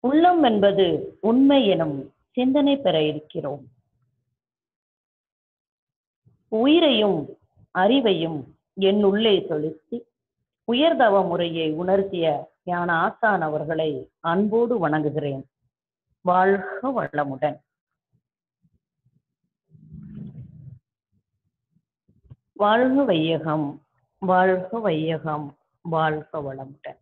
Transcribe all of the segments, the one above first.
உள்ளம் என்பது உண்மை எனும் சிந்தனை பெற இருக்கிறோம் உயிரையும் அறிவையும் என்னுள்ளே செலுத்தி உயர்தவ முறையை உணர்த்திய ஞான ஆசான் அவர்களை அன்போடு வணங்குகிறேன் வாழ்க வளமுடன் வாழ்க வையகம் வாழ்க வையகம் வாழ்க வளமுடன்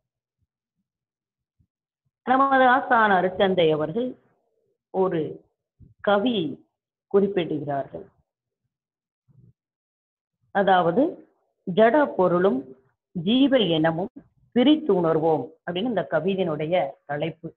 நமது ஆசான் அருத்தந்தை அவர்கள் ஒரு கவி குறிப்பிடுகிறார்கள் அதாவது ஜட பொருளும் ஜீவ இனமும் பிரித்து உணர்வோம் அப்படின்னு இந்த கவிதையினுடைய தலைப்பு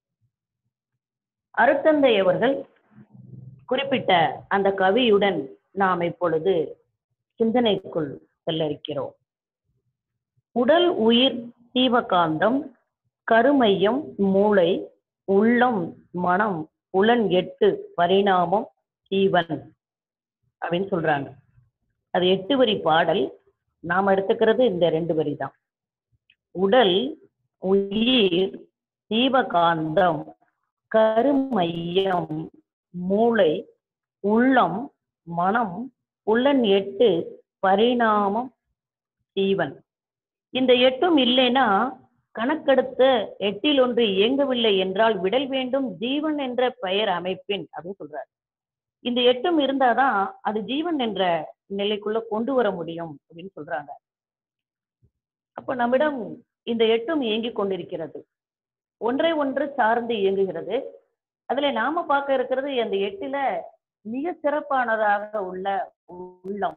அருத்தந்தை அவர்கள் குறிப்பிட்ட அந்த கவியுடன் நாம் இப்பொழுது சிந்தனைக்குள் செல்ல இருக்கிறோம் உடல் உயிர் தீவகாந்தம் கருமையம் மூளை உள்ளம் மனம் புலன் எட்டு பரிணாமம் ஜீவன் அப்படின்னு சொல்றாங்க அது எட்டு வரி பாடல் நாம் எடுத்துக்கிறது இந்த ரெண்டு வரி தான் உடல் உயிர் ஜீவகாந்தம் கருமையம் மூளை உள்ளம் மனம் புலன் எட்டு பரிணாமம் ஜீவன் இந்த எட்டும் இல்லைன்னா கணக்கெடுத்த எட்டில் ஒன்று இயங்கவில்லை என்றால் விடல் வேண்டும் ஜீவன் என்ற பெயர் அமைப்பின் அப்படின்னு சொல்றாரு இந்த எட்டும் இருந்தாதான் அது ஜீவன் என்ற நிலைக்குள்ள கொண்டு வர முடியும் அப்படின்னு சொல்றாங்க அப்ப நம்மிடம் இந்த எட்டும் இயங்கிக் கொண்டிருக்கிறது ஒன்றை ஒன்று சார்ந்து இயங்குகிறது அதுல நாம பார்க்க இருக்கிறது அந்த எட்டுல மிக சிறப்பானதாக உள்ள உள்ளம்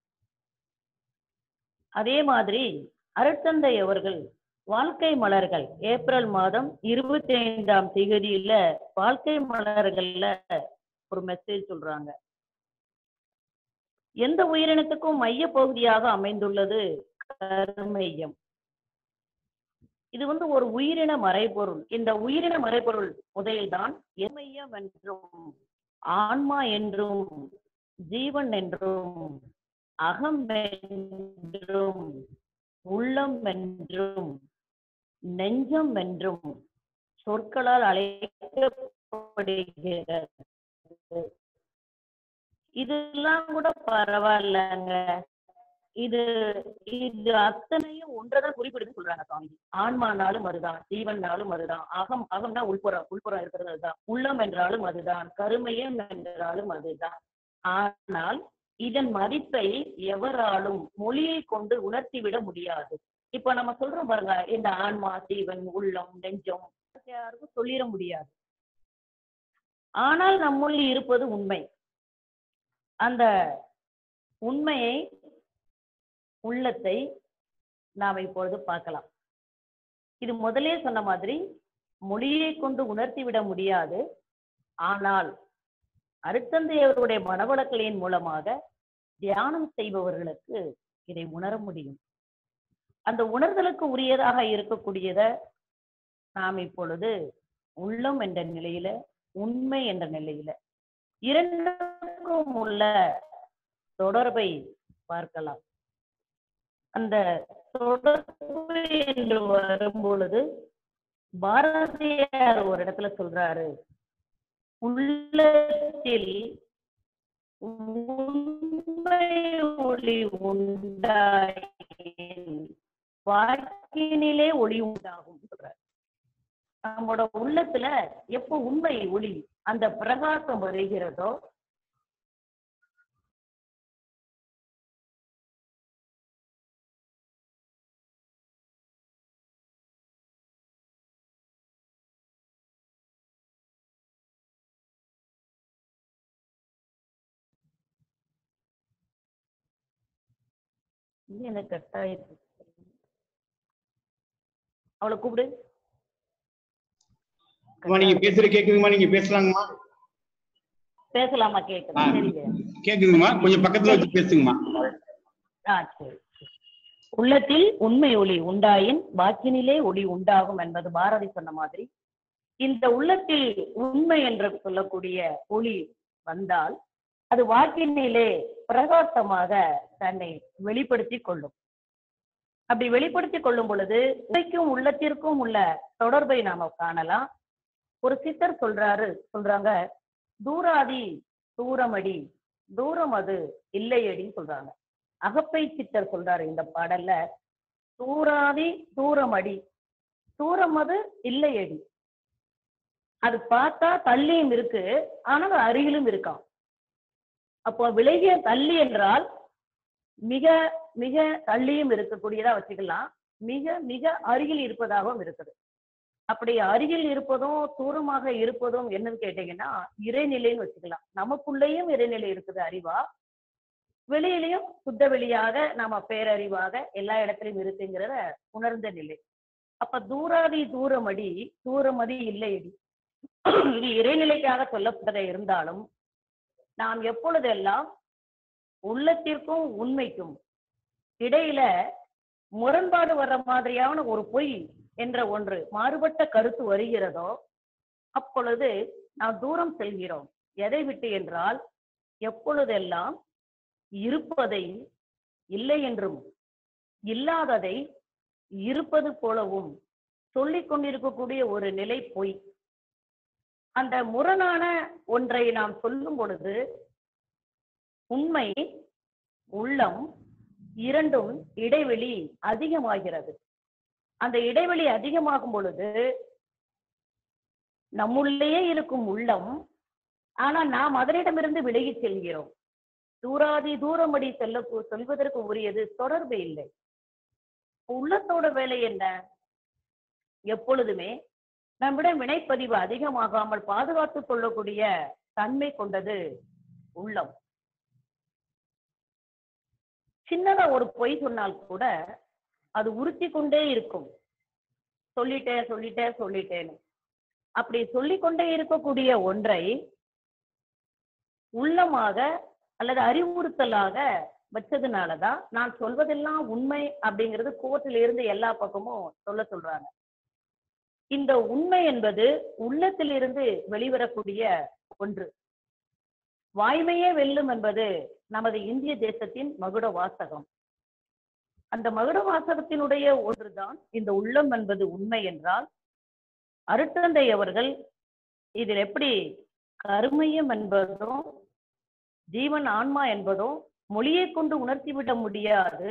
அதே மாதிரி அருட்தந்தை அவர்கள் வாழ்க்கை மலர்கள் ஏப்ரல் மாதம் இருபத்தி ஐந்தாம் தேதியில வாழ்க்கை மலர்கள்ல ஒரு மெசேஜ் சொல்றாங்க எந்த உயிரினத்துக்கும் மைய பகுதியாக அமைந்துள்ளது கருமையம் இது வந்து ஒரு உயிரின மறைபொருள் இந்த உயிரின மறைபொருள் முதலில்தான் எமையம் என்றும் ஆன்மா என்றும் ஜீவன் என்றும் அகம் என்றும் உள்ளம் என்றும் நெஞ்சம் என்றும் சொற்களால் அழைக்கப்படுகிறது இதெல்லாம் கூட பரவாயில்லங்க இது இது அத்தனையும் ஒன்றதான் குறிப்பிடுது சொல்றாங்க சுவாமி ஆன்மானாலும் அதுதான் ஜீவன்னாலும் அதுதான் அகம் அகம்னா உள்புறம் உள்புறம் இருக்கிறது அதுதான் உள்ளம் என்றாலும் அதுதான் கருமையம் என்றாலும் அதுதான் ஆனால் இதன் மதிப்பை எவராலும் மொழியை கொண்டு உணர்த்திவிட முடியாது இப்ப நம்ம சொல்றோம் பாருங்க இந்த ஆன்மா ஜீவன் உள்ளம் நெஞ்சம் யாருக்கும் சொல்லிட முடியாது ஆனால் நம்முள் இருப்பது உண்மை அந்த உண்மையை உள்ளத்தை நாம் இப்பொழுது பார்க்கலாம் இது முதலே சொன்ன மாதிரி மொழியை கொண்டு உணர்த்தி விட முடியாது ஆனால் அருத்தந்தை அவருடைய மனவளக்கலையின் மூலமாக தியானம் செய்பவர்களுக்கு இதை உணர முடியும் அந்த உணர்தலுக்கு உரியதாக இருக்கக்கூடியத நாம் இப்பொழுது உள்ளம் என்ற நிலையில உண்மை என்ற நிலையில இரண்டுக்கும் உள்ள தொடர்பை பார்க்கலாம் அந்த தொடர்பு என்று வரும் பொழுது பாரதியார் ஒரு இடத்துல சொல்றாரு உள்ளத்தில் உண்மை ஒளி உண்டாயின் வாக்கினிலே ஒளி உண்டாகும் சொல்றாரு நம்மளோட உள்ளத்துல எப்போ உண்மை ஒளி அந்த பிரகாசம் வருகிறதோ இது எனக்கு கட் ஆயிருக்கு அவளை கூப்பிடு அம்மா நீங்க பேசுறது கேக்குதுங்கம்மா நீங்க பேசலாங்கம்மா பேசலாமா கேக்குது ஆ. சரிங்க கேக்குதுங்கம்மா கொஞ்சம் பக்கத்துல வச்சு பேசுங்கம்மா ஆ சரி உள்ளத்தில் உண்மை ஒளி உண்டாயின் வாக்கினிலே ஒளி உண்டாகும் என்பது பாரதி சொன்ன மாதிரி இந்த உள்ளத்தில் உண்மை என்று சொல்லக்கூடிய ஒளி வந்தால் அது வாக்கினிலே பிரகாசமாக தன்னை வெளிப்படுத்தி கொள்ளும் அப்படி வெளிப்படுத்தி கொள்ளும் பொழுது உண்மைக்கும் உள்ளத்திற்கும் உள்ள தொடர்பை நாம காணலாம் ஒரு சித்தர் சொல்றாரு சொல்றாங்க தூராதி தூரமடி தூரம் அது இல்லையடின்னு சொல்றாங்க அகப்பை சித்தர் சொல்றாரு இந்த பாடல்ல தூராதி தூரமடி தூரம் அது இல்லையடி அது பார்த்தா தள்ளியும் இருக்கு ஆனால் அருகிலும் இருக்கான் அப்போ விலகிய தள்ளி என்றால் மிக மிக தள்ளியும் இருக்கக்கூடியதா வச்சுக்கலாம் மிக மிக அருகில் இருப்பதாகவும் இருக்குது அப்படி அருகில் இருப்பதும் தூரமாக இருப்பதும் என்னன்னு கேட்டீங்கன்னா இறைநிலைன்னு வச்சுக்கலாம் நமக்குள்ளேயும் இறைநிலை இருக்குது அறிவா வெளியிலையும் சுத்த வெளியாக நாம பேரறிவாக எல்லா இடத்திலும் இருக்குங்கிறத உணர்ந்த நிலை அப்ப தூராதி தூரமடி தூரமதி இல்லையடி இது இறைநிலைக்காக சொல்லப்பட்டதை இருந்தாலும் நாம் எப்பொழுதெல்லாம் உள்ளத்திற்கும் உண்மைக்கும் இடையில முரண்பாடு வர்ற மாதிரியான ஒரு பொய் என்ற ஒன்று மாறுபட்ட கருத்து வருகிறதோ அப்பொழுது நாம் தூரம் செல்கிறோம் எதை விட்டு என்றால் எப்பொழுதெல்லாம் இருப்பதை இல்லை என்றும் இல்லாததை இருப்பது போலவும் சொல்லிக் கொண்டிருக்கக்கூடிய ஒரு நிலை பொய் அந்த முரணான ஒன்றை நாம் சொல்லும் பொழுது உண்மை உள்ளம் இரண்டும் இடைவெளி அதிகமாகிறது அந்த இடைவெளி அதிகமாகும் பொழுது நம்முள்ளேயே இருக்கும் உள்ளம் ஆனா நாம் அதனிடமிருந்து விலகி செல்கிறோம் தூராதி தூரமடி செல்ல சொல்வதற்கு உரியது தொடர்பு இல்லை உள்ளத்தோட வேலை என்ன எப்பொழுதுமே நம்மிடம் வினைப்பதிவு அதிகமாகாமல் பாதுகாத்துக் கொள்ளக்கூடிய தன்மை கொண்டது உள்ளம் சின்னதா ஒரு பொய் சொன்னால் கூட அது உறுத்தி கொண்டே இருக்கும் சொல்லிட்டேன் சொல்லிட்டேன் சொல்லிட்டேன்னு அப்படி சொல்லிக்கொண்டே இருக்கக்கூடிய ஒன்றை உள்ளமாக அல்லது அறிவுறுத்தலாக வச்சதுனாலதான் நான் சொல்வதெல்லாம் உண்மை அப்படிங்கிறது கோர்ட்டில இருந்து எல்லா பக்கமும் சொல்ல சொல்றாங்க இந்த உண்மை என்பது உள்ளத்திலிருந்து வெளிவரக்கூடிய ஒன்று வாய்மையே வெல்லும் என்பது நமது இந்திய தேசத்தின் மகுட வாசகம் அந்த மகுட வாசகத்தினுடைய ஒன்றுதான் இந்த உள்ளம் என்பது உண்மை என்றால் அருட்தந்தை அவர்கள் இதில் எப்படி கருமையம் என்பதும் ஜீவன் ஆன்மா என்பதும் மொழியை கொண்டு உணர்த்திவிட முடியாது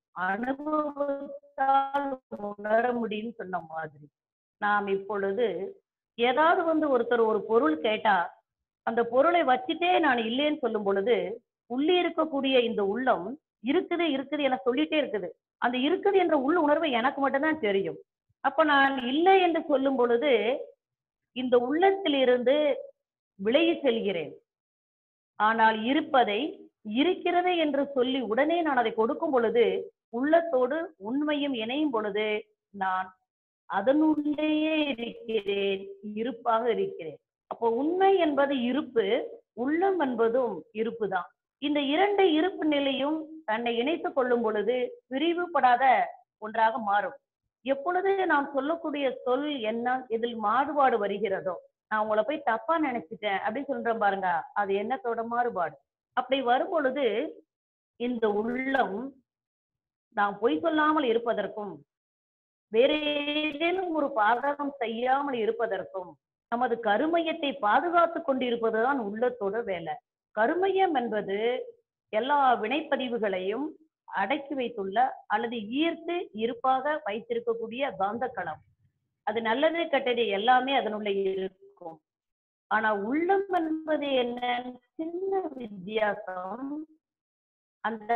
அனுபவத்தால் உணர முடியும்னு சொன்ன மாதிரி நாம் இப்பொழுது ஏதாவது வந்து ஒருத்தர் ஒரு பொருள் கேட்டா அந்த பொருளை வச்சுட்டே நான் இல்லைன்னு சொல்லும் பொழுது உள்ளே இருக்கக்கூடிய இந்த உள்ளம் இருக்குது இருக்குது என சொல்லிட்டே இருக்குது அந்த இருக்குது என்ற உள்ள உணர்வு எனக்கு மட்டும்தான் தெரியும் அப்ப நான் இல்லை என்று சொல்லும் பொழுது இந்த உள்ளத்திலிருந்து விலகி செல்கிறேன் ஆனால் இருப்பதை இருக்கிறது என்று சொல்லி உடனே நான் அதை கொடுக்கும் பொழுது உள்ளத்தோடு உண்மையும் இணையும் பொழுது நான் அதனுள்ளேயே இருக்கிறேன் இருப்பாக இருக்கிறேன் அப்போ உண்மை என்பது இருப்பு உள்ளம் என்பதும் இருப்பு தான் இந்த இரண்டு இருப்பு நிலையும் தன்னை இணைத்துக் கொள்ளும் பொழுது பிரிவுபடாத ஒன்றாக மாறும் எப்பொழுது நாம் சொல்லக்கூடிய சொல் என்ன இதில் மாறுபாடு வருகிறதோ நான் உங்களை போய் தப்பா நினைச்சிட்டேன் அப்படின்னு சொல்றேன் பாருங்க அது என்னத்தோட மாறுபாடு அப்படி வரும் பொழுது இந்த உள்ளம் நாம் பொய் சொல்லாமல் இருப்பதற்கும் வேற ஏதேனும் ஒரு பாதகம் செய்யாமல் இருப்பதற்கும் நமது கருமையத்தை பாதுகாத்து கொண்டிருப்பதுதான் உள்ளத்தோட வேலை கருமையம் என்பது எல்லா வினைப்பதிவுகளையும் அடக்கி வைத்துள்ள அல்லது ஈர்த்து இருப்பாக வைத்திருக்கக்கூடிய காந்தக்களம் அது நல்லது கெட்டது எல்லாமே அதனுள்ள இருக்கும் ஆனா உள்ளம் என்பது என்ன சின்ன வித்தியாசம் அந்த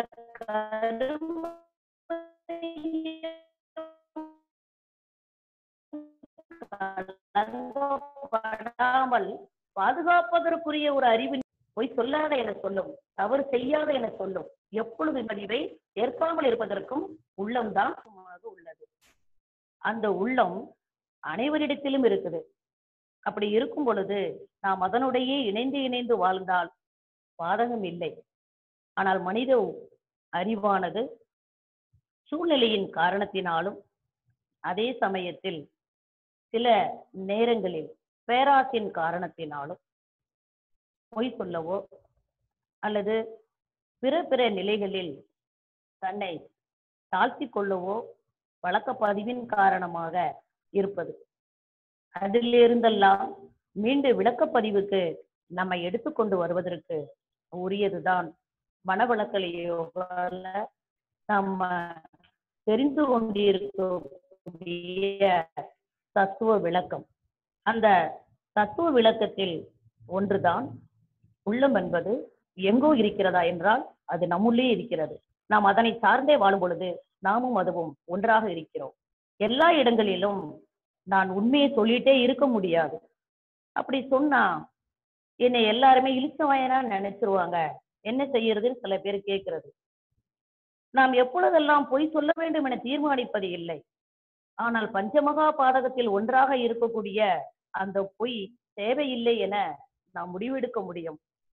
கலங்கப்படாமல் பாதுகாப்பதற்குரிய ஒரு அறிவு பொய் சொல்லாத என சொல்லும் தவறு செய்யாத என சொல்லும் எப்பொழுது பதிவை ஏற்காமல் இருப்பதற்கும் உள்ளம்தான் உள்ளது அந்த உள்ளம் அனைவரிடத்திலும் இருக்குது அப்படி இருக்கும் பொழுது நாம் அதனுடைய இணைந்து இணைந்து வாழ்ந்தால் பாதகம் இல்லை ஆனால் மனித அறிவானது சூழ்நிலையின் காரணத்தினாலும் அதே சமயத்தில் சில நேரங்களில் பேராசின் காரணத்தினாலும் பொய் சொல்லவோ அல்லது பிற பிற நிலைகளில் தன்னை தாழ்த்தி கொள்ளவோ வழக்கப்பதிவின் காரணமாக இருப்பது அதிலிருந்தெல்லாம் மீண்டு விளக்கப்பதிவுக்கு நம்மை எடுத்துக்கொண்டு வருவதற்கு உரியதுதான் மனவளக்கலை யோகால நம்ம தெரிந்து கொண்டிருக்கக்கூடிய தத்துவ விளக்கம் அந்த தத்துவ விளக்கத்தில் ஒன்றுதான் உள்ளம் என்பது எங்கோ இருக்கிறதா என்றால் அது நம்முள்ளே இருக்கிறது நாம் அதனை சார்ந்தே வாழும் பொழுது நாமும் அதுவும் ஒன்றாக இருக்கிறோம் எல்லா இடங்களிலும் நான் உண்மையை சொல்லிட்டே இருக்க முடியாது அப்படி சொன்னா என்னை எல்லாருமே இழிச்சவாயனா நினைச்சிருவாங்க என்ன செய்யறதுன்னு சில பேர் கேட்கிறது நாம் எப்பொழுதெல்லாம் பொய் சொல்ல வேண்டும் என தீர்மானிப்பது இல்லை ஆனால் பஞ்சமகா பாதகத்தில் ஒன்றாக இருக்கக்கூடிய அந்த பொய் தேவையில்லை என நாம் முடிவெடுக்க முடியும்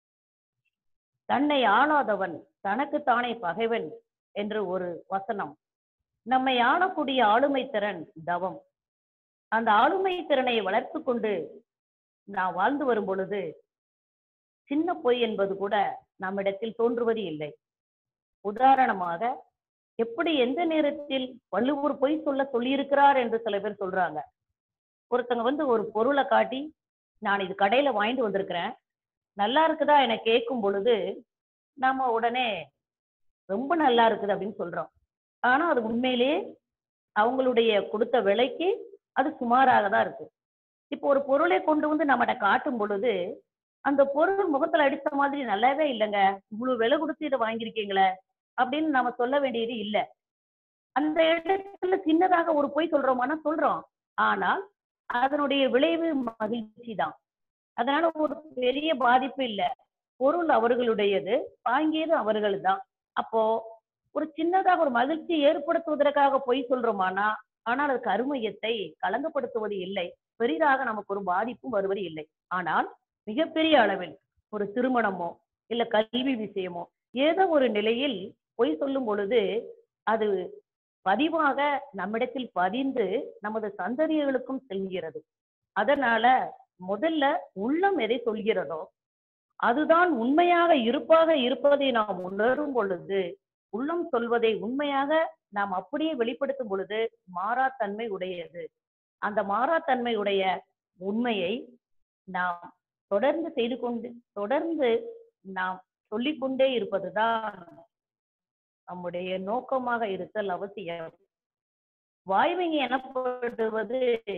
தன்னை ஆளாதவன் தனக்குத்தானே பகைவன் என்று ஒரு வசனம் நம்மை ஆளக்கூடிய ஆளுமை திறன் தவம் அந்த ஆளுமை திறனை வளர்த்து கொண்டு நாம் வாழ்ந்து வரும் பொழுது சின்ன பொய் என்பது கூட நம்மிடத்தில் தோன்றுவது இல்லை உதாரணமாக எப்படி எந்த நேரத்தில் வள்ளுவர் பொய் சொல்ல சொல்லியிருக்கிறார் என்று சில பேர் சொல்றாங்க ஒருத்தங்க வந்து ஒரு பொருளை காட்டி நான் இது கடையில வாங்கிட்டு வந்திருக்கிறேன் நல்லா இருக்குதா என கேட்கும் பொழுது நாம உடனே ரொம்ப நல்லா இருக்குது அப்படின்னு சொல்றோம் ஆனா அது உண்மையிலேயே அவங்களுடைய கொடுத்த விலைக்கு அது சுமாராக தான் இருக்கு இப்போ ஒரு பொருளை கொண்டு வந்து நம்மகிட்ட காட்டும் பொழுது அந்த பொருள் முகத்துல அடித்த மாதிரி நல்லாவே இல்லைங்க இவ்வளவு விலை கொடுத்து இதை வாங்கியிருக்கீங்களே அப்படின்னு நாம சொல்ல வேண்டியது இல்லை அந்த இடத்துல சின்னதாக ஒரு பொய் சொல்றோமானா சொல்றோம் ஆனால் அதனுடைய விளைவு மகிழ்ச்சி தான் அதனால ஒரு பெரிய பாதிப்பு இல்லை பொருள் அவர்களுடையது வாங்கியது அவர்கள் தான் அப்போ ஒரு சின்னதாக ஒரு மகிழ்ச்சி ஏற்படுத்துவதற்காக பொய் சொல்றோமானா ஆனால் அது கருமையத்தை களங்கப்படுத்துவது இல்லை பெரிதாக நமக்கு ஒரு பாதிப்பும் வருவது இல்லை ஆனால் மிகப்பெரிய அளவில் ஒரு திருமணமோ இல்ல கல்வி விஷயமோ ஏதோ ஒரு நிலையில் பொய் சொல்லும் பொழுது அது பதிவாக நம்மிடத்தில் பதிந்து நமது சந்ததிகளுக்கும் செல்கிறது அதனால முதல்ல உள்ளம் எதை சொல்கிறதோ அதுதான் உண்மையாக இருப்பாக இருப்பதை நாம் உணரும் பொழுது உள்ளம் சொல்வதை உண்மையாக நாம் அப்படியே வெளிப்படுத்தும் பொழுது மாறாத்தன்மை உடையது அந்த மாறாத்தன்மை உடைய உண்மையை நாம் தொடர்ந்து செய்து கொண்டு தொடர்ந்து நாம் சொல்லிக்கொண்டே இருப்பதுதான் நம்முடைய நோக்கமாக இருத்தல் அவசியம் வாய்மை எனப்படுவது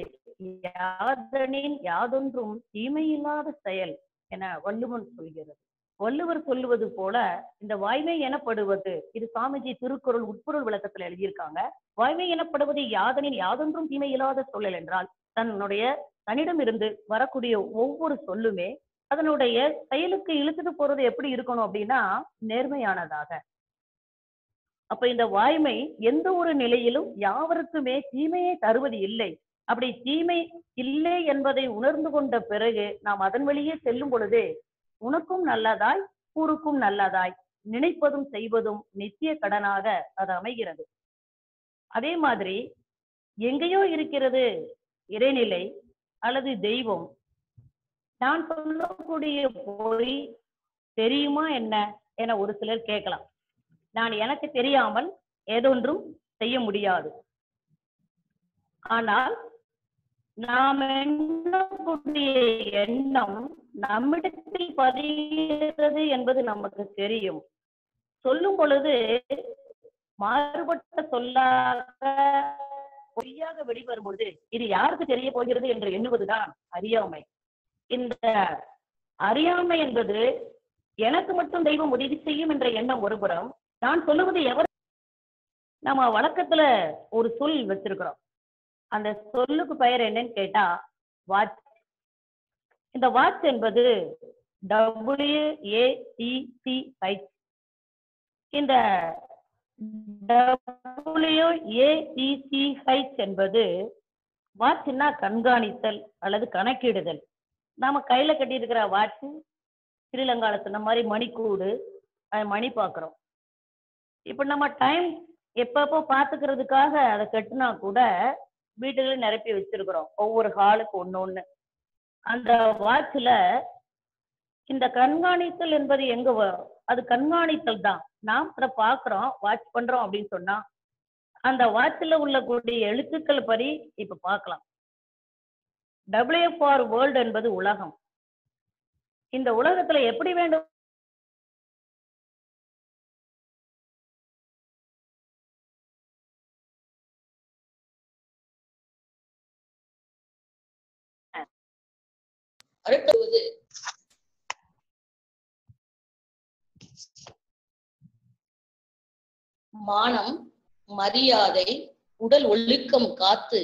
யாதனின் யாதொன்றும் தீமையில்லாத செயல் என வள்ளுவன் சொல்கிறது வள்ளுவர் சொல்லுவது போல இந்த வாய்மை எனப்படுவது இது சாமிஜி திருக்குறள் உட்பொருள் விளக்கத்துல எழுதியிருக்காங்க வாய்மை எனப்படுவது யாதனின் யாதொன்றும் தீமை இல்லாத சொல்லல் என்றால் தன்னுடைய தன்னிடமிருந்து வரக்கூடிய ஒவ்வொரு சொல்லுமே அதனுடைய செயலுக்கு இழுத்துட்டு போறது எப்படி இருக்கணும் அப்படின்னா நேர்மையானதாக அப்ப இந்த வாய்மை எந்த ஒரு நிலையிலும் யாவருக்குமே தீமையை தருவது இல்லை அப்படி தீமை இல்லை என்பதை உணர்ந்து கொண்ட பிறகு நாம் அதன் வழியே செல்லும் பொழுது உனக்கும் நல்லதாய் ஊருக்கும் நல்லதாய் நினைப்பதும் செய்வதும் நித்திய கடனாக அது அமைகிறது அதே மாதிரி எங்கேயோ இருக்கிறது இறைநிலை அல்லது தெய்வம் நான் சொல்லக்கூடிய பொய் தெரியுமா என்ன என ஒரு சிலர் கேட்கலாம் நான் எனக்கு தெரியாமல் ஏதொன்றும் செய்ய முடியாது ஆனால் நாம் எண்ணக்கூடிய எண்ணம் நம்மிடத்தில் பதிகிறது என்பது நமக்கு தெரியும் சொல்லும் பொழுது மாறுபட்ட சொல்லாக பொய்யாக வெளிவரும் பொழுது இது யாருக்கு தெரிய போகிறது என்று எண்ணுவதுதான் அறியாமை இந்த அறியாமை என்பது எனக்கு மட்டும் தெய்வம் உதவி செய்யும் என்ற எண்ணம் ஒருபுறம் நான் சொல்லுவது எவர் நம்ம வழக்கத்துல ஒரு சொல் வச்சிருக்கிறோம் அந்த சொல்லுக்கு பெயர் என்னன்னு கேட்டா வாட்ச் இந்த வாட்ச் என்பது W A T C H இந்த W A T C H என்பது வாட்ச்னா கண்காணித்தல் அல்லது கணக்கிடுதல் நாம கையில கட்டியிருக்கிற வாட்ச் ஸ்ரீலங்கால சொன்ன மாதிரி மணிக்கூடு அது மணி பார்க்குறோம் இப்போ நம்ம டைம் எப்பப்போ பார்த்துக்கிறதுக்காக அதை கட்டினா கூட வீட்டுகளில் நிரப்பி வச்சிருக்கிறோம் ஒவ்வொரு ஹாலுக்கு ஒன்று ஒன்று அந்த வாட்சில் இந்த கண்காணித்தல் என்பது எங்க வ- அது கண்காணித்தல் தான் நாம் அதை பார்க்குறோம் வாட்ச் பண்றோம் அப்படின்னு சொன்னா அந்த வாட்சில் உள்ள கூடிய எழுத்துக்கள் படி இப்ப பார்க்கலாம் டபிள்யூஎஃப்ஆர் வேர்ல்டு என்பது உலகம் இந்த உலகத்துல எப்படி வேண்டும் அடுத்தது மானம் மரியாதை உடல் ஒழுக்கம் காத்து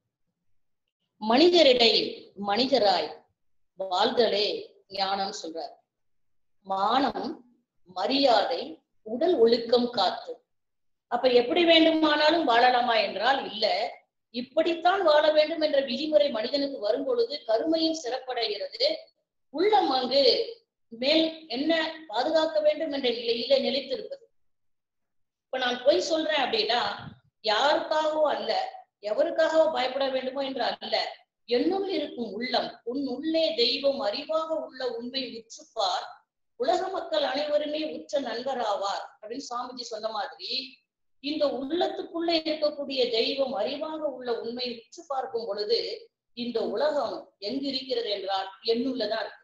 மனிதரிடையே மனிதராய் வாழ்தலே ஞானம் சொல்றார் மானம் மரியாதை உடல் ஒழுக்கம் காத்து அப்ப எப்படி வேண்டுமானாலும் வாழலாமா என்றால் இல்ல இப்படித்தான் வாழ வேண்டும் என்ற விதிமுறை மனிதனுக்கு வரும் பொழுது கருமையும் சிறப்படைகிறது உள்ளம் அங்கு மேல் என்ன பாதுகாக்க வேண்டும் என்ற நிலையில நிலைத்திருப்பது இப்ப நான் பொய் சொல்றேன் அப்படின்னா யாருக்காகவோ அல்ல எவருக்காகவோ பயப்பட வேண்டுமோ என்று அல்ல என்னுள் இருக்கும் உள்ளம் உன் உள்ளே தெய்வம் அறிவாக உள்ள உண்மை உற்றுப்பார் உலக மக்கள் அனைவருமே உற்ற நண்பராவார் அப்படின்னு சுவாமிஜி சொன்ன மாதிரி இந்த உள்ளத்துக்குள்ளே இருக்கக்கூடிய தெய்வம் அறிவாக உள்ள உண்மை உற்று பார்க்கும் பொழுது இந்த உலகம் எங்கு இருக்கிறது என்றால் என்னுள்ளதான் இருக்கு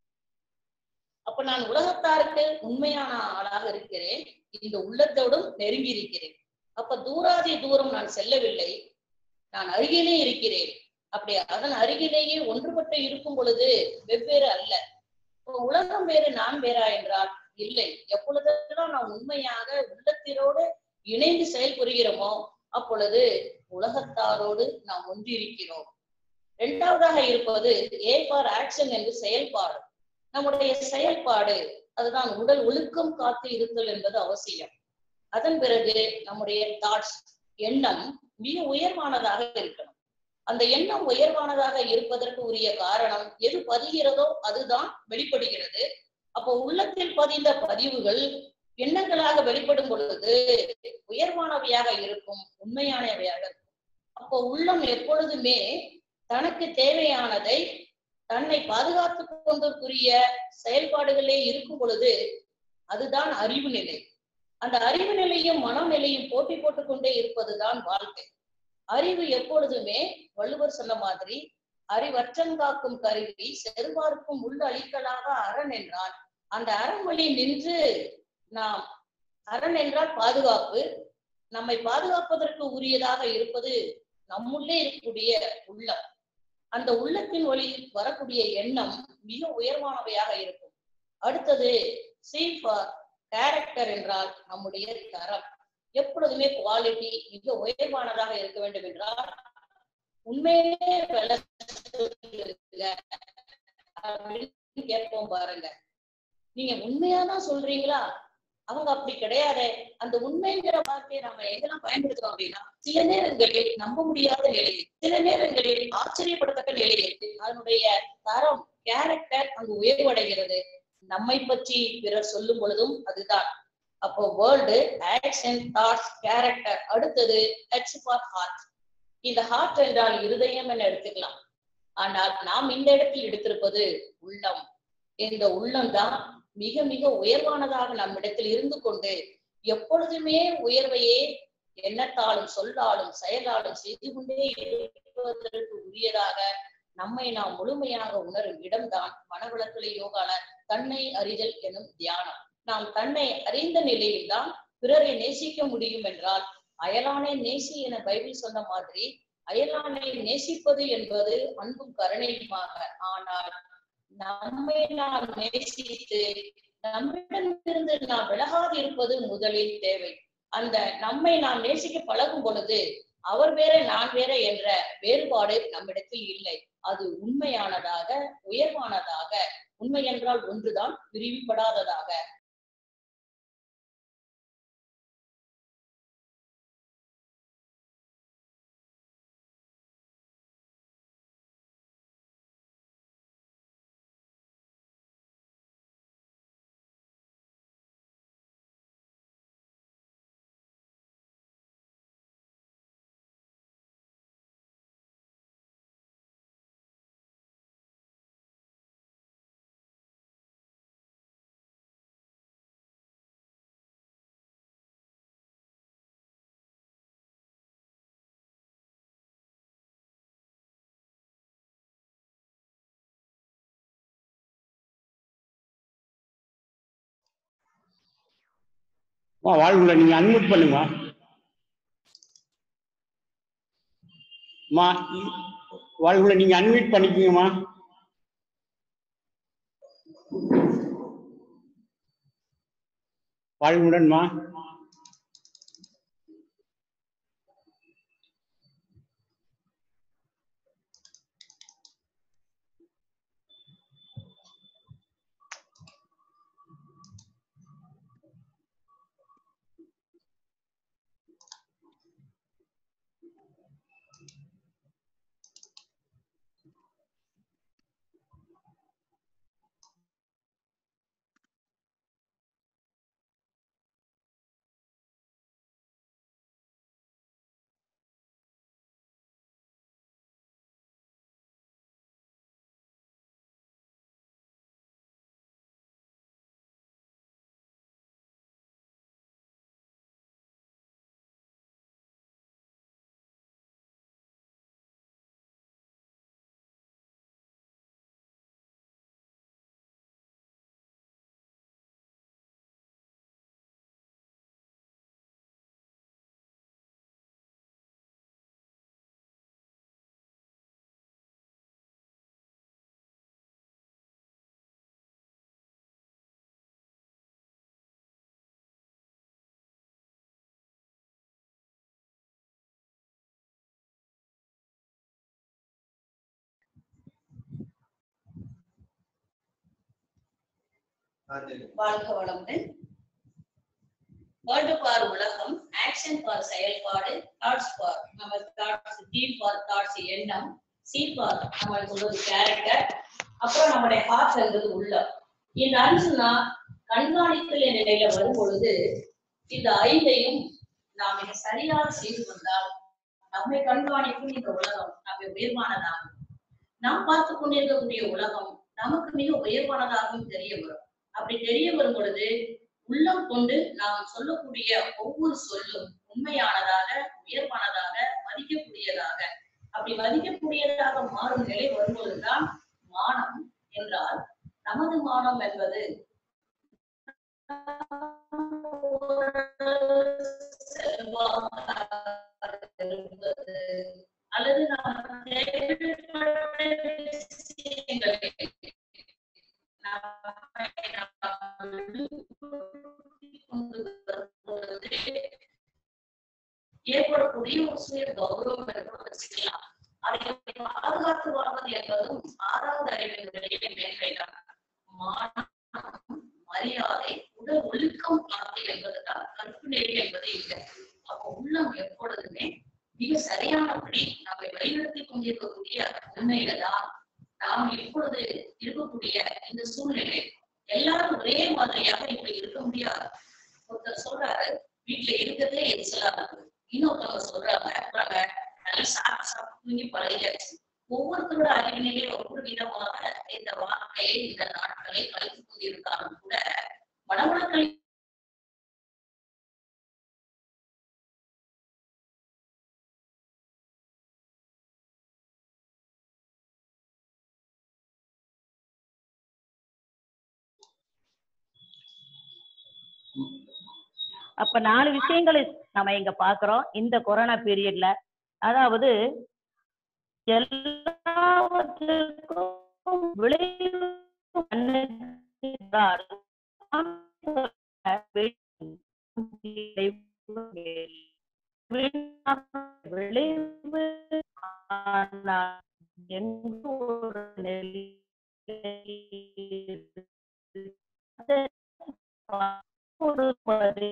அப்ப நான் உலகத்தாருக்கு உண்மையான ஆளாக இருக்கிறேன் இந்த உள்ளத்தோடும் நெருங்கி இருக்கிறேன் அப்ப தூராதி தூரம் நான் செல்லவில்லை நான் அருகிலே இருக்கிறேன் அப்படி அதன் அருகிலேயே ஒன்றுபட்டு இருக்கும் பொழுது வெவ்வேறு அல்ல இப்ப உலகம் வேறு நான் வேறா என்றால் இல்லை எப்பொழுதெல்லாம் நான் உண்மையாக உள்ளத்தினோடு இணைந்து செயல்புரிகிறோமோ அப்பொழுது உலகத்தாரோடு நாம் ஒன்றிருக்கிறோம் இரண்டாவதாக இருப்பது ஏ ஃபார் ஆக்ஷன் என்று செயல்பாடு நம்முடைய செயல்பாடு அதுதான் உடல் ஒழுக்கம் காத்து இருத்தல் என்பது அவசியம் அதன் பிறகு நம்முடைய தாட்ஸ் எண்ணம் மிக உயர்வானதாக இருக்கணும் அந்த எண்ணம் உயர்வானதாக இருப்பதற்கு உரிய காரணம் எது பதிகிறதோ அதுதான் வெளிப்படுகிறது அப்போ உள்ளத்தில் பதிந்த பதிவுகள் எண்ணங்களாக வெளிப்படும் பொழுது உயர்வானவையாக இருக்கும் உண்மையானவையாக இருக்கும் அப்போ உள்ளம் எப்பொழுதுமே தனக்கு தேவையானதை தன்னை பாதுகாத்துக் கொண்டற்குரிய செயல்பாடுகளே இருக்கும் பொழுது அதுதான் அறிவு நிலை அந்த அறிவு நிலையும் மனநிலையும் போட்டி போட்டுக் கொண்டே இருப்பதுதான் வாழ்க்கை அறிவு எப்பொழுதுமே வள்ளுவர் சொன்ன மாதிரி அறிவற்றங்காக்கும் கருவி செருவாருக்கும் உள்ள அழிக்கலாக அரண் என்றால் அந்த அரண் வழி நின்று நாம் அரண் என்றால் பாதுகாப்பு நம்மை பாதுகாப்பதற்கு உரியதாக இருப்பது நம்முள்ளே இருக்கக்கூடிய உள்ளம் அந்த உள்ளத்தின் வழி வரக்கூடிய எண்ணம் மிக உயர்வானவையாக இருக்கும் அடுத்தது சி ஃபார் கேரக்டர் என்றால் நம்முடைய தரம் எப்பொழுதுமே குவாலிட்டி மிக உயர்வானதாக இருக்க வேண்டும் என்றால் உண்மையிலே விலை சொல்லுங்க அப்படின்னு கேட்போம் பாருங்க நீங்க உண்மையாதான் சொல்றீங்களா அவங்க அப்படி கிடையாதே அந்த உண்மைங்கிற வார்த்தையை நம்ம எங்கெல்லாம் பயன்படுத்துறோம் அப்படின்னா சில நேரங்களில் நம்ப முடியாத நிலையில் சில நேரங்களில் ஆச்சரியப்படத்தக்க நிலையில் அதனுடைய தரம் கேரக்டர் அங்கு உயர்வடைகிறது நம்மை பற்றி பிறர் சொல்லும் பொழுதும் அதுதான் அப்போ வேர்ல்டு ஆக்ஷன் தாட்ஸ் கேரக்டர் அடுத்தது ஹெச் ஃபார் ஹார்ட் இந்த ஹார்ட் என்றால் இருதயம் என எடுத்துக்கலாம் ஆனால் நாம் இந்த இடத்தில் எடுத்திருப்பது உள்ளம் இந்த உள்ளம் தான் மிக மிக உயர்வானதாக நம்மிடத்தில் இருந்து கொண்டு எப்பொழுதுமே உயர்வையே எண்ணத்தாலும் சொல்லாலும் செயலாலும் செய்து கொண்டே இருப்பதற்கு உரியதாக நம்மை நாம் முழுமையாக உணரும் இடம்தான் மனவளக்கலை யோகால தன்னை அறிதல் எனும் தியானம் நாம் தன்னை அறிந்த நிலையில்தான் பிறரை நேசிக்க முடியும் என்றால் அயலானை நேசி என பைபிள் சொன்ன மாதிரி அயலானை நேசிப்பது என்பது அன்பும் கருணையுமாக ஆனால் நம்மை நாம் நேசித்து நம்மிடமிருந்து நாம் விலகாது இருப்பது முதலில் தேவை அந்த நம்மை நாம் நேசிக்க பழகும் பொழுது அவர் வேற நான் வேற என்ற வேறுபாடு நம்மிடத்தில் இல்லை அது உண்மையானதாக உயர்வானதாக உண்மை என்றால் ஒன்றுதான் விரிவுபடாததாக அம்மா வாழ்வுல நீங்க அன்மியூட் பண்ணுங்கம்மா அம்மா இ- வாழ்வுல நீங்க அன்மியூட் பண்ணிக்கோங்கம்மா வாழ்வுடன்மா வாழ்க வளமுடன் வேர்டு ஃபார் உலகம் ஆக்ஷன் ஃபார் செயல்பாடு தாட்ஸ் ஃபார் நம்ம தாட்ஸ் டி ஃபார் தாட்ஸ் எண்ணம் சி ஃபார் நம்ம சொல்றது கேரக்டர் அப்புறம் நம்மளுடைய ஹார்ட் என்பது உள்ளம் இந்த அஞ்சுனா கண்காணித்தல் என்ற நிலையில வரும் பொழுது இந்த ஐந்தையும் நாம் மிக சரியாக செய்து வந்தால் நம்மை கண்காணிக்கும் இந்த உலகம் நம்மை உயர்வானதாகும் நாம் பார்த்து கொண்டிருக்கக்கூடிய உலகம் நமக்கு மிக உயர்வானதாகவும் தெரிய வரும் அப்படி தெரிய வரும் பொழுது உள்ளம் கொண்டு நாம் சொல்லக்கூடிய ஒவ்வொரு சொல்லும் உண்மையானதாக உயர்வானதாக மதிக்கக்கூடியதாக அப்படி மதிக்கக்கூடியதாக மாறும் நிலை வரும்பொழுதுதான் மானம் என்றால் நமது மானம் என்பது இருப்பது அல்லது நாம் தேவைப்பட்ட விஷயங்களை நம்மை நாம் கொண்டு வரும்பொழுது ஏற்படக்கூடிய ஒரு சுய கௌரவம் என்று வச்சுக்கலாம் அதை பாதுகாத்து வாழ்வது என்பதும் ஆறாவது அறிவினுடைய மேன்மைதான் மானம் மரியாதை உடல் ஒழுக்கம் காத்து என்பதுதான் கற்பு நெறி என்பது இல்லை அப்போ உள்ளம் எப்பொழுதுமே மிக சரியானபடி நம்மை வழிநடத்தி கொண்டிருக்கக்கூடிய உண்மையில தான் நாம் இப்பொழுது இருக்கக்கூடிய இந்த சூழ்நிலை எல்லாரும் ஒரே மாதிரியாக இப்படி இருக்க முடியாது ஒருத்தர் சொல்றாரு வீட்டுல இருக்கிறதே எரிச்சலா இருக்கு இன்னொருத்தவங்க சொல்றாங்க அப்புறம் நல்லா சாப்பிட்டு சாப்பிட்டு தூங்கி பழகியாச்சு ஒவ்வொருத்தரோட அறிவினையே ஒவ்வொரு விதமாக இந்த வாழ்க்கையை இந்த நாட்களை கழித்து கொண்டிருக்காலும் கூட மனவளக்கலை அப்ப நாலு விஷயங்களை நம்ம இங்க பாக்குறோம் இந்த கொரோனா பீரியட்ல அதாவது எல்லாவற்றுக்கும் விளைவு என்னவென்றால், விளைவு ஆனால் எந்த ஒரு நிலையில் அதை கொடுப்பது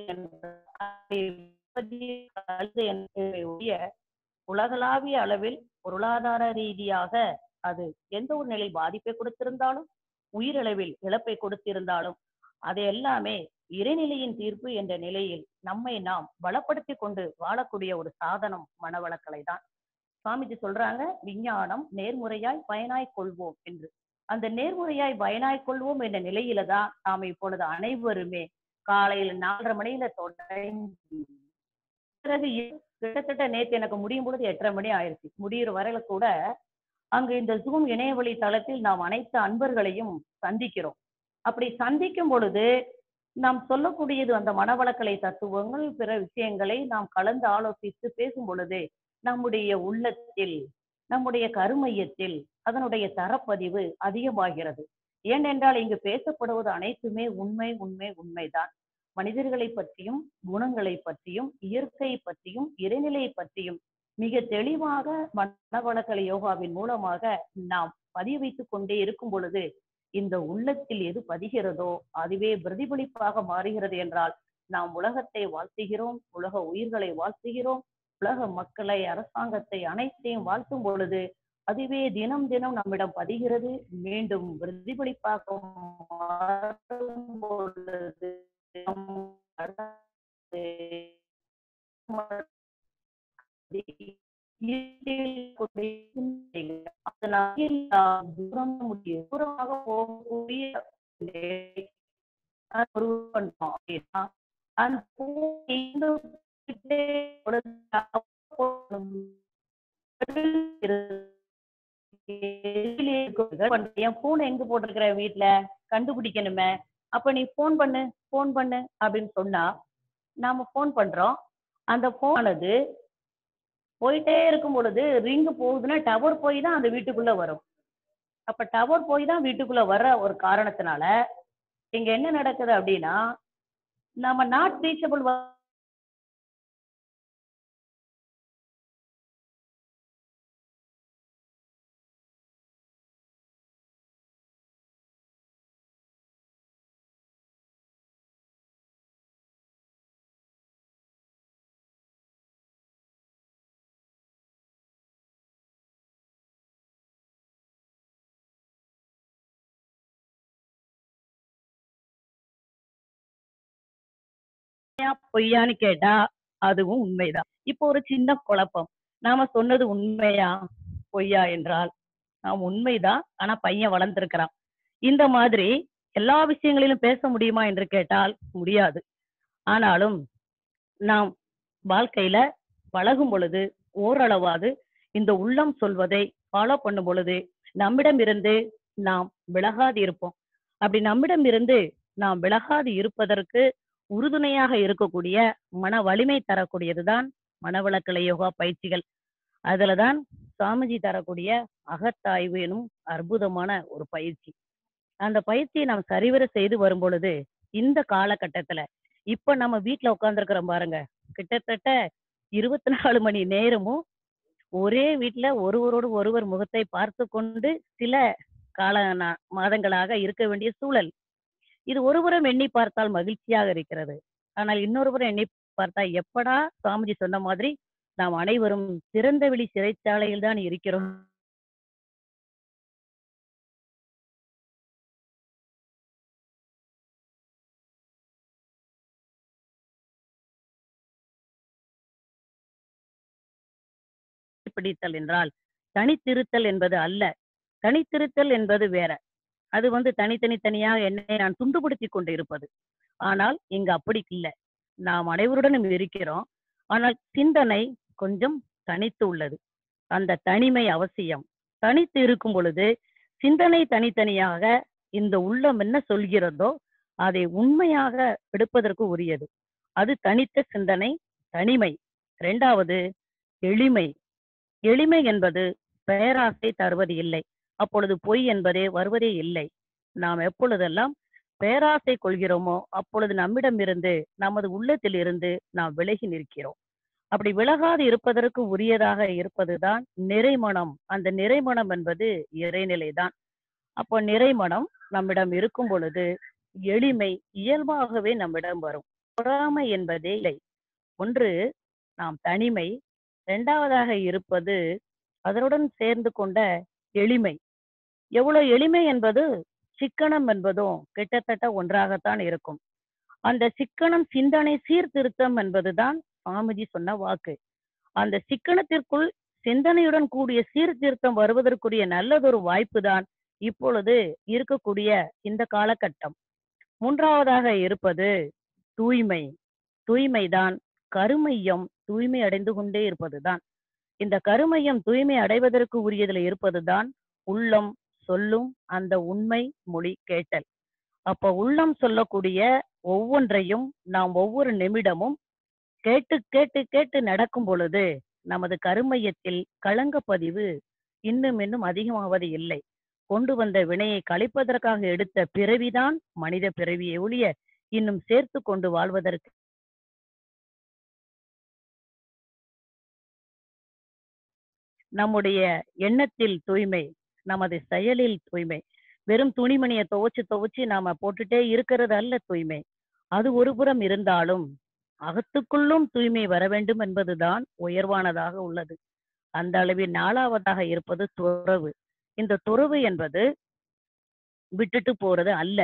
என்பது ஒழிய உலகளாவிய அளவில் பொருளாதார ரீதியாக அது எந்த ஒரு நிலை பாதிப்பை கொடுத்திருந்தாலும் உயிரளவில் இழப்பை கொடுத்திருந்தாலும் அது எல்லாமே இறைநிலையின் தீர்ப்பு என்ற நிலையில் நம்மை நாம் பலப்படுத்தி கொண்டு வாழக்கூடிய ஒரு சாதனம் மனவளக்கலை தான் சுவாமிஜி சொல்றாங்க விஞ்ஞானம் நேர்முறையாய் பயனாய் கொள்வோம் என்று அந்த நேர்முறையாய் பயனாய் கொள்வோம் என்ற நிலையில தான் நாம் இப்பொழுது அனைவருமே காலையில நாலரை மணியில தொடங்கி பிறகு இ- கிட்டத்தட்ட நேத்து எனக்கு முடியும் பொழுது எட்டரை மணி ஆயிருச்சு முடியிற வரையில கூட அங்கு இந்த ஜூம் இணையவழி தளத்தில் நாம் அனைத்து அன்பர்களையும் சந்திக்கிறோம் அப்படி சந்திக்கும் பொழுது நாம் சொல்லக்கூடியது அந்த மனவளக்கலை தத்துவங்கள் பிற விஷயங்களை நாம் கலந்து ஆலோசித்து பேசும் பொழுது நம்முடைய உள்ளத்தில் நம்முடைய கருமையத்தில் அதனுடைய தரப்பதிவு அதிகமாகிறது ஏனென்றால் இங்கு பேசப்படுவது அனைத்துமே உண்மை உண்மை உண்மைதான் மனிதர்களை பற்றியும் குணங்களை பற்றியும் இயற்கை பற்றியும் இறைநிலை பற்றியும் மிக தெளிவாக மனவளக்கலை யோகாவின் மூலமாக நாம் பதிய வைத்துக் கொண்டே இருக்கும் பொழுது இந்த உள்ளத்தில் எது பதிகிறதோ அதுவே பிரதிபலிப்பாக மாறுகிறது என்றால் நாம் உலகத்தை வாழ்த்துகிறோம் உலக உயிர்களை வாழ்த்துகிறோம் உலக மக்களை அரசாங்கத்தை அனைத்தையும் வாழ்த்தும் பொழுது அதுவே தினம் தினம் நம்மிடம் பதிகிறது மீண்டும் பிரதிபலிப்பாக மாறும் பொழுது நம் அடுத்து அதனால் நாம் தூரம் முடியும் தூரமாக போகக்கூடிய ஒரு பண்றோம் அப்படின்னா அந்த பூ எங்க போயிட்டே என் போன் எங்க போட்டிருக்கிற வீட்டுல கண்டுபிடிக்கணுமே அப்ப நீ போன் பண்ணு போன் பண்ணு அப்படின்னு சொன்னா நாம போன் பண்றோம் அந்த போனது போயிட்டே இருக்கும் பொழுது ரிங்கு போகுதுன்னா டவர் போய் தான் அந்த வீட்டுக்குள்ள வரும் அப்ப டவர் போய் தான் வீட்டுக்குள்ள வர்ற ஒரு காரணத்தினால இங்க என்ன நடக்குது அப்படின்னா நம்ம நாட் ரீச்சபிள் பொய்யான்னு கேட்டா அதுவும் உண்மைதான் இப்போ ஒரு சின்ன குழப்பம் நாம சொன்னது உண்மையா பொய்யா என்றால் நாம் உண்மைதான் ஆனா பையன் வளர்ந்திருக்கிறான் இந்த மாதிரி எல்லா விஷயங்களிலும் பேச முடியுமா என்று கேட்டால் முடியாது ஆனாலும் நாம் வாழ்க்கையில பழகும் பொழுது ஓரளவாது இந்த உள்ளம் சொல்வதை ஃபாலோ பண்ணும் பொழுது நம்மிடம் இருந்து நாம் விலகாது இருப்போம் அப்படி நம்மிடம் இருந்து நாம் விலகாது இருப்பதற்கு உறுதுணையாக இருக்கக்கூடிய மன வலிமை தரக்கூடியதுதான் மனவளக்கலை யோகா பயிற்சிகள் அதுலதான் சுவாமிஜி தரக்கூடிய அகத்தாய்வு எனும் அற்புதமான ஒரு பயிற்சி அந்த பயிற்சியை நாம் சரிவர செய்து வரும் பொழுது இந்த காலகட்டத்துல இப்ப நம்ம வீட்டுல உட்கார்ந்துருக்கிறோம் பாருங்க கிட்டத்தட்ட இருபத்தி நாலு மணி நேரமும் ஒரே வீட்டுல ஒருவரோடு ஒருவர் முகத்தை பார்த்து கொண்டு சில கால நா- மாதங்களாக இருக்க வேண்டிய சூழல் இது ஒருபுறம் எண்ணி பார்த்தால் மகிழ்ச்சியாக இருக்கிறது ஆனால் இன்னொருபுறம் எண்ணி பார்த்தா எப்படா சுவாமிஜி சொன்ன மாதிரி நாம் அனைவரும் திறந்த வெளி சிறைச்சாலையில் தான் இருக்கிறோம் பிடித்தல் என்றால் தனித்திருத்தல் என்பது அல்ல தனித்திருத்தல் என்பது வேற அது வந்து தனித்தனி தனியாக என்னை நான் துண்டுபடுத்தி கொண்டு இருப்பது ஆனால் இங்கு அப்படி இல்லை நாம் அனைவருடனும் இருக்கிறோம் ஆனால் சிந்தனை கொஞ்சம் தனித்து உள்ளது அந்த தனிமை அவசியம் தனித்து இருக்கும் பொழுது சிந்தனை தனித்தனியாக இந்த உள்ளம் என்ன சொல்கிறதோ அதை உண்மையாக எடுப்பதற்கு உரியது அது தனித்த சிந்தனை தனிமை இரண்டாவது எளிமை எளிமை என்பது பேராசை தருவது இல்லை அப்பொழுது பொய் என்பதே வருவதே இல்லை நாம் எப்பொழுதெல்லாம் பேராசை கொள்கிறோமோ அப்பொழுது நம்மிடம் இருந்து நமது உள்ளத்தில் இருந்து நாம் விலகி நிற்கிறோம் அப்படி விலகாது இருப்பதற்கு உரியதாக இருப்பதுதான் நிறைமனம் அந்த நிறைமனம் என்பது இறைநிலைதான் அப்போ நிறைமனம் நம்மிடம் இருக்கும் பொழுது எளிமை இயல்பாகவே நம்மிடம் வரும் பொறாமை என்பதே இல்லை ஒன்று நாம் தனிமை இரண்டாவதாக இருப்பது அதனுடன் சேர்ந்து கொண்ட எளிமை எவ்வளவு எளிமை என்பது சிக்கனம் என்பதும் கிட்டத்தட்ட ஒன்றாகத்தான் இருக்கும் அந்த சிக்கனம் சிந்தனை சீர்திருத்தம் என்பதுதான் சுவாமிஜி சொன்ன வாக்கு அந்த சிக்கனத்திற்குள் சிந்தனையுடன் கூடிய சீர்திருத்தம் வருவதற்குரிய நல்லதொரு வாய்ப்பு தான் இப்பொழுது இருக்கக்கூடிய இந்த காலகட்டம் மூன்றாவதாக இருப்பது தூய்மை தூய்மைதான் கருமையம் தூய்மை அடைந்து கொண்டே இருப்பதுதான் இந்த கருமையம் தூய்மை அடைவதற்கு உரியதுல இருப்பதுதான் உள்ளம் சொல்லும் அந்த உண்மை மொழி கேட்டல் அப்ப உள்ளம் சொல்லக்கூடிய ஒவ்வொன்றையும் நாம் ஒவ்வொரு நிமிடமும் கேட்டு கேட்டு கேட்டு நடக்கும் பொழுது நமது கருமையத்தில் களங்கப்பதிவு இன்னும் இன்னும் அதிகமாவது இல்லை கொண்டு வந்த வினையை கழிப்பதற்காக எடுத்த பிறவிதான் மனித பிறவியை ஒழிய இன்னும் சேர்த்து கொண்டு வாழ்வதற்கு நம்முடைய எண்ணத்தில் தூய்மை நமது செயலில் தூய்மை வெறும் துணிமணியை துவைச்சு துவைச்சு நாம போட்டுட்டே இருக்கிறது அல்ல தூய்மை அது ஒரு புறம் இருந்தாலும் அகத்துக்குள்ளும் தூய்மை வர வேண்டும் என்பதுதான் உயர்வானதாக உள்ளது அந்த அளவில் நாலாவதாக இருப்பது துறவு இந்த துறவு என்பது விட்டுட்டு போறது அல்ல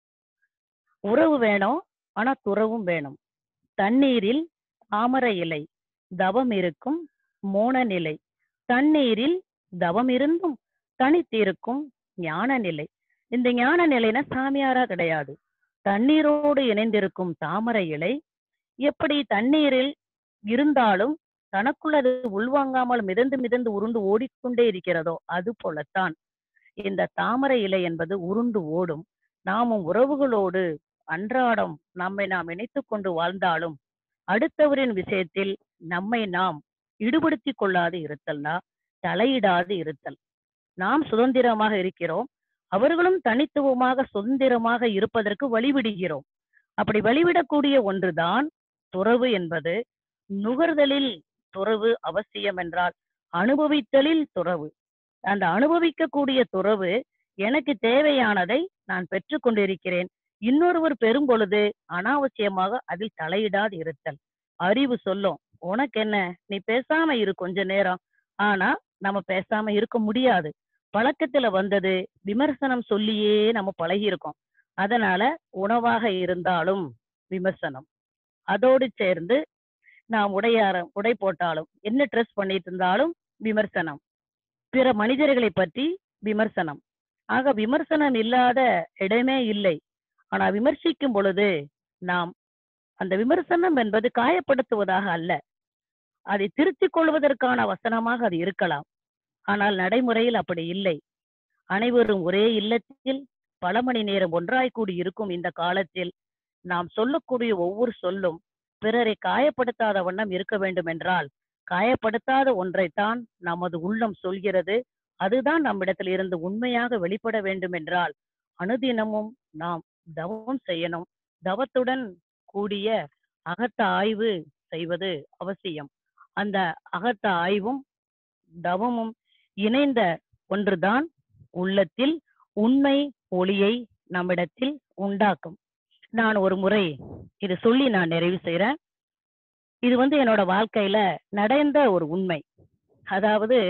உறவு வேணும் ஆனா துறவும் வேணும் தண்ணீரில் தாமரை இலை தவம் இருக்கும் மோன நிலை தண்ணீரில் தவம் இருந்தும் தனித்திருக்கும் ஞான நிலை இந்த ஞான நிலைனா சாமியாரா கிடையாது தண்ணீரோடு இணைந்திருக்கும் தாமரை இலை எப்படி தண்ணீரில் இருந்தாலும் தனக்குள் அது உள்வாங்காமல் மிதந்து மிதந்து உருண்டு ஓடிக்கொண்டே இருக்கிறதோ அது போலத்தான் இந்த தாமரை இலை என்பது உருண்டு ஓடும் நாமும் உறவுகளோடு அன்றாடம் நம்மை நாம் இணைத்துக் கொண்டு வாழ்ந்தாலும் அடுத்தவரின் விஷயத்தில் நம்மை நாம் ஈடுபடுத்திக் கொள்ளாது இருத்தல்னா தலையிடாது இருத்தல் நாம் சுதந்திரமாக இருக்கிறோம் அவர்களும் தனித்துவமாக சுதந்திரமாக இருப்பதற்கு வழிவிடுகிறோம் அப்படி வழிவிடக்கூடிய ஒன்றுதான் துறவு என்பது நுகர்தலில் துறவு அவசியம் என்றால் அனுபவித்தலில் துறவு அந்த அனுபவிக்கக்கூடிய துறவு எனக்கு தேவையானதை நான் பெற்றுக் கொண்டிருக்கிறேன் இன்னொருவர் பெறும் பொழுது அனாவசியமாக அதில் தலையிடாது இருத்தல் அறிவு சொல்லும் உனக்கு என்ன நீ பேசாம இரு கொஞ்ச நேரம் ஆனா நம்ம பேசாம இருக்க முடியாது பழக்கத்துல வந்தது விமர்சனம் சொல்லியே நம்ம பழகி இருக்கோம் அதனால உணவாக இருந்தாலும் விமர்சனம் அதோடு சேர்ந்து நாம் உடையார உடை போட்டாலும் என்ன ட்ரெஸ் பண்ணிட்டு இருந்தாலும் விமர்சனம் பிற மனிதர்களை பற்றி விமர்சனம் ஆக விமர்சனம் இல்லாத இடமே இல்லை ஆனா விமர்சிக்கும் பொழுது நாம் அந்த விமர்சனம் என்பது காயப்படுத்துவதாக அல்ல அதை திருத்திக் கொள்வதற்கான வசனமாக அது இருக்கலாம் ஆனால் நடைமுறையில் அப்படி இல்லை அனைவரும் ஒரே இல்லத்தில் பல மணி நேரம் ஒன்றாய் கூடி இருக்கும் இந்த காலத்தில் நாம் சொல்லக்கூடிய ஒவ்வொரு சொல்லும் பிறரை காயப்படுத்தாத வண்ணம் இருக்க வேண்டும் என்றால் காயப்படுத்தாத ஒன்றைத்தான் நமது உள்ளம் சொல்கிறது அதுதான் நம்மிடத்தில் இருந்து உண்மையாக வெளிப்பட வேண்டும் என்றால் அனுதினமும் நாம் தவம் செய்யணும் தவத்துடன் கூடிய அகத்த ஆய்வு செய்வது அவசியம் அந்த அகத்த ஆய்வும் தவமும் இணைந்த ஒன்றுதான் உள்ளத்தில் உண்மை ஒளியை நம்மிடத்தில் உண்டாக்கும் நான் ஒரு முறை இது சொல்லி நான் நிறைவு செய்றேன் இது வந்து என்னோட வாழ்க்கையில நடந்த ஒரு உண்மை அதாவது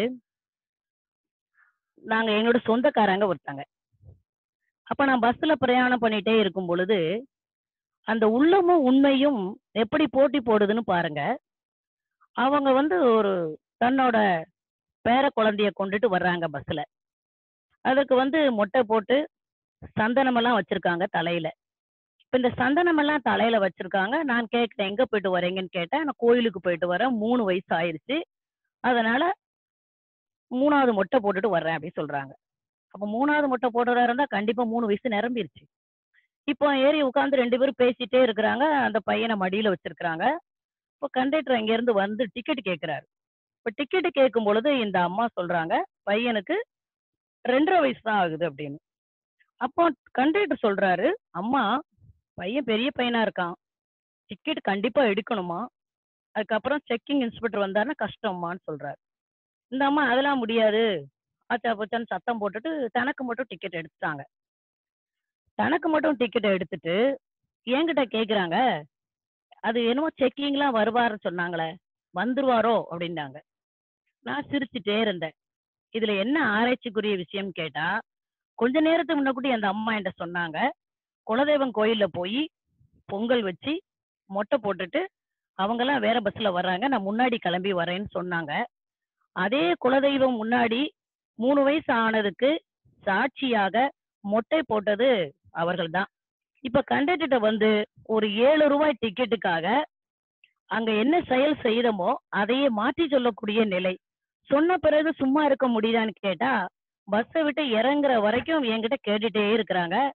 நாங்க என்னோட சொந்தக்காரங்க ஒருத்தங்க அப்ப நான் பஸ்ல பிரயாணம் பண்ணிட்டே இருக்கும் பொழுது அந்த உள்ளமும் உண்மையும் எப்படி போட்டி போடுதுன்னு பாருங்க அவங்க வந்து ஒரு தன்னோட பேர குழந்தைய கொண்டுட்டு வர்றாங்க பஸ்ல அதுக்கு வந்து மொட்டை போட்டு சந்தனம் எல்லாம் வச்சிருக்காங்க தலையில இப்ப இந்த சந்தனம் எல்லாம் தலையில வச்சிருக்காங்க நான் கேட்கிறேன் எங்க போயிட்டு வரீங்கன்னு கேட்டேன் நான் கோயிலுக்கு போயிட்டு வரேன் மூணு வயசு ஆயிருச்சு அதனால மூணாவது மொட்டை போட்டுட்டு வர்றேன் அப்படின்னு சொல்றாங்க அப்ப மூணாவது மொட்டை போடுறதா இருந்தா கண்டிப்பா மூணு வயசு நிரம்பிருச்சு இப்போ ஏறி உட்கார்ந்து ரெண்டு பேரும் பேசிட்டே இருக்கிறாங்க அந்த பையனை மடியில வச்சிருக்கிறாங்க இப்போ கண்டக்டர் அங்க இருந்து வந்து டிக்கெட் கேட்கிறாரு இப்போ டிக்கெட் கேட்கும் பொழுது இந்த அம்மா சொல்றாங்க பையனுக்கு ரெண்டரை வயசு தான் ஆகுது அப்படின்னு அப்போ கண்டக்டர் சொல்றாரு அம்மா பையன் பெரிய பையனா இருக்கான் டிக்கெட் கண்டிப்பா எடுக்கணுமா அதுக்கப்புறம் செக்கிங் இன்ஸ்பெக்டர் வந்தாருன்னா கஷ்டம்மான்னு சொல்றாரு இந்த அம்மா அதெல்லாம் முடியாது ஆச்சா போச்சான்னு சத்தம் போட்டுட்டு தனக்கு மட்டும் டிக்கெட் எடுத்துட்டாங்க தனக்கு மட்டும் டிக்கெட் எடுத்துட்டு என்கிட்ட கேக்குறாங்க அது என்னமோ செக்கிங்லாம் வருவாருன்னு சொன்னாங்களே வந்துருவாரோ அப்படின்னாங்க நான் சிரிச்சுட்டே இருந்தேன் இதுல என்ன ஆராய்ச்சிக்குரிய விஷயம் கேட்டா கொஞ்ச நேரத்துக்கு முன்னாடி அந்த அம்மா என்கிட்ட சொன்னாங்க குலதெய்வம் கோயில்ல போய் பொங்கல் வச்சு மொட்டை போட்டுட்டு அவங்கெல்லாம் வேற பஸ்ல வர்றாங்க நான் முன்னாடி கிளம்பி வரேன்னு சொன்னாங்க அதே குலதெய்வம் முன்னாடி மூணு வயசு ஆனதுக்கு சாட்சியாக மொட்டை போட்டது அவர்கள் தான் இப்ப கண்டக்டர்கிட்ட வந்து ஒரு ஏழு ரூபாய் டிக்கெட்டுக்காக அங்க என்ன செயல் செய்தமோ அதையே மாற்றி சொல்லக்கூடிய நிலை சொன்ன பிறகு சும்மா இருக்க முடியுதான்னு கேட்டா பஸ்ஸை விட்டு இறங்குற வரைக்கும் என்கிட்ட கேட்டுட்டே இருக்கிறாங்க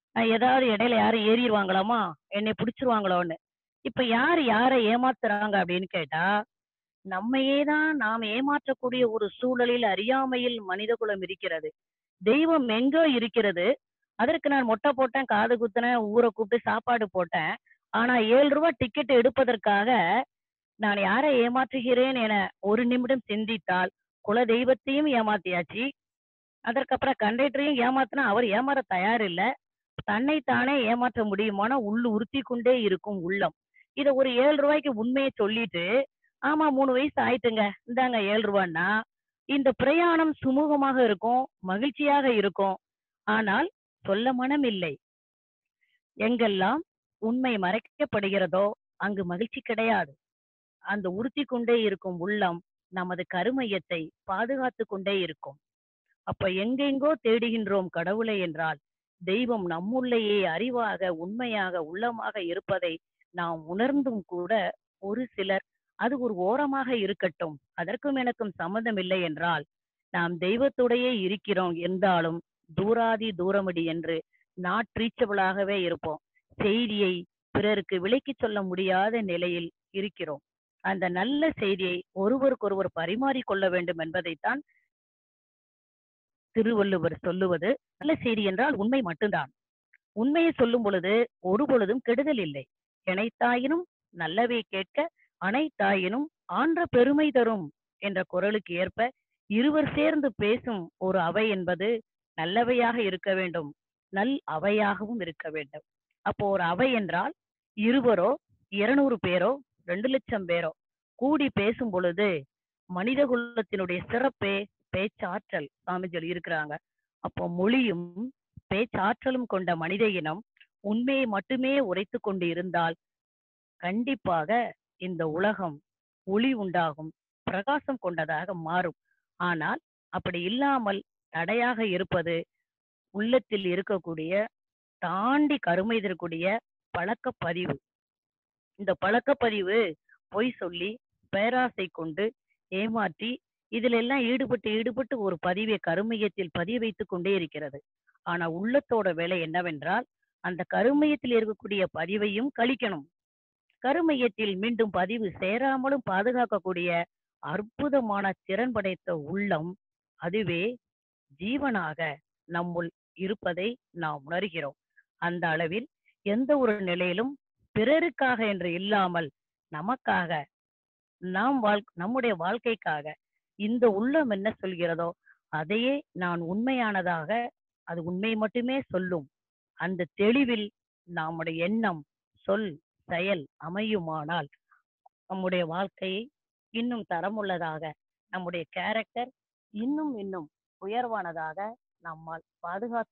நான் ஏதாவது இடையில யாரும் ஏறிடுவாங்களாமா என்னை பிடிச்சிருவாங்களோன்னு இப்ப யார் யாரை ஏமாத்துறாங்க அப்படின்னு கேட்டா நம்மையே தான் நாம் ஏமாற்றக்கூடிய ஒரு சூழலில் அறியாமையில் மனித குலம் இருக்கிறது தெய்வம் எங்கோ இருக்கிறது அதற்கு நான் மொட்டை போட்டேன் காது குத்தினேன் ஊரை கூப்பிட்டு சாப்பாடு போட்டேன் ஆனா ஏழு ரூபாய் டிக்கெட் எடுப்பதற்காக நான் யாரை ஏமாற்றுகிறேன் என ஒரு நிமிடம் சிந்தித்தால் குல தெய்வத்தையும் ஏமாத்தியாச்சு அதற்கப்புறம் கண்டக்டரையும் ஏமாத்தினா அவர் ஏமாற தயார் இல்ல தன்னைத்தானே ஏமாற்ற முடியுமானா உள்ளு உறுத்தி கொண்டே இருக்கும் உள்ளம் இத ஒரு ஏழு ரூபாய்க்கு உண்மையை சொல்லிட்டு ஆமா மூணு வயசு ஆயிட்டுங்க இந்தாங்க ஏழு ரூபான்னா இந்த பிரயாணம் சுமூகமாக இருக்கும் மகிழ்ச்சியாக இருக்கும் ஆனால் சொல்ல மனம் இல்லை எங்கெல்லாம் உண்மை மறைக்கப்படுகிறதோ அங்கு மகிழ்ச்சி கிடையாது அந்த உறுத்தி கொண்டே இருக்கும் உள்ளம் நமது கருமையத்தை பாதுகாத்து கொண்டே இருக்கும் அப்ப எங்கெங்கோ தேடுகின்றோம் கடவுளை என்றால் தெய்வம் நம்முள்ளேயே அறிவாக உண்மையாக உள்ளமாக இருப்பதை நாம் உணர்ந்தும் கூட ஒரு சிலர் அது ஒரு ஓரமாக இருக்கட்டும் அதற்கும் எனக்கும் சம்மந்தம் இல்லை என்றால் நாம் தெய்வத்தோடையே இருக்கிறோம் என்றாலும் தூராதி தூரமடி என்று நாட் ரீச்சபிளாகவே இருப்போம் செய்தியை பிறருக்கு விளக்கிச் சொல்ல முடியாத நிலையில் இருக்கிறோம் அந்த நல்ல செய்தியை ஒருவருக்கொருவர் பரிமாறிக்கொள்ள வேண்டும் என்பதைத்தான் திருவள்ளுவர் சொல்லுவது நல்ல செய்தி என்றால் உண்மை மட்டும்தான் உண்மையை சொல்லும் பொழுது ஒரு பொழுதும் கெடுதல் இல்லை எனைத்தாயினும் நல்லவே கேட்க அனைத்தாயினும் ஆன்ற பெருமை தரும் என்ற குரலுக்கு ஏற்ப இருவர் சேர்ந்து பேசும் ஒரு அவை என்பது நல்லவையாக இருக்க வேண்டும் நல் அவையாகவும் இருக்க வேண்டும் அப்போ ஒரு அவை என்றால் இருவரோ இருநூறு பேரோ ரெண்டு லட்சம் பேரோ கூடி பேசும் பொழுது மனித குலத்தினுடைய சிறப்பே பேச்சாற்றல் சாமிஜி இருக்கிறாங்க அப்போ மொழியும் பேச்சாற்றலும் கொண்ட மனித இனம் உண்மையை மட்டுமே உரைத்து கொண்டு இருந்தால் கண்டிப்பாக இந்த உலகம் ஒளி உண்டாகும் பிரகாசம் கொண்டதாக மாறும் ஆனால் அப்படி இல்லாமல் தடையாக இருப்பது உள்ளத்தில் இருக்கக்கூடிய தாண்டி கருமை இருக்கக்கூடிய பழக்க பதிவு இந்த பழக்கப்பதிவு பொய் சொல்லி பேராசை கொண்டு ஏமாற்றி இதுல எல்லாம் ஈடுபட்டு ஈடுபட்டு ஒரு பதிவை கருமையத்தில் பதிய வைத்துக் கொண்டே இருக்கிறது ஆனா உள்ளத்தோட வேலை என்னவென்றால் அந்த கருமையத்தில் இருக்கக்கூடிய பதிவையும் கழிக்கணும் கருமையத்தில் மீண்டும் பதிவு சேராமலும் பாதுகாக்கக்கூடிய அற்புதமான திறன் படைத்த உள்ளம் அதுவே ஜீவனாக நம்முள் இருப்பதை நாம் உணர்கிறோம் அந்த அளவில் எந்த ஒரு நிலையிலும் பிறருக்காக என்று இல்லாமல் நமக்காக நாம் வாழ் நம்முடைய வாழ்க்கைக்காக இந்த உள்ளம் என்ன சொல்கிறதோ அதையே நான் உண்மையானதாக அது உண்மை மட்டுமே சொல்லும் அந்த தெளிவில் நம்முடைய எண்ணம் சொல் செயல் அமையுமானால் நம்முடைய வாழ்க்கையை இன்னும் தரமுள்ளதாக நம்முடைய கேரக்டர் இன்னும் இன்னும் உயர்வானதாக நம்மால் பாதுகாத்து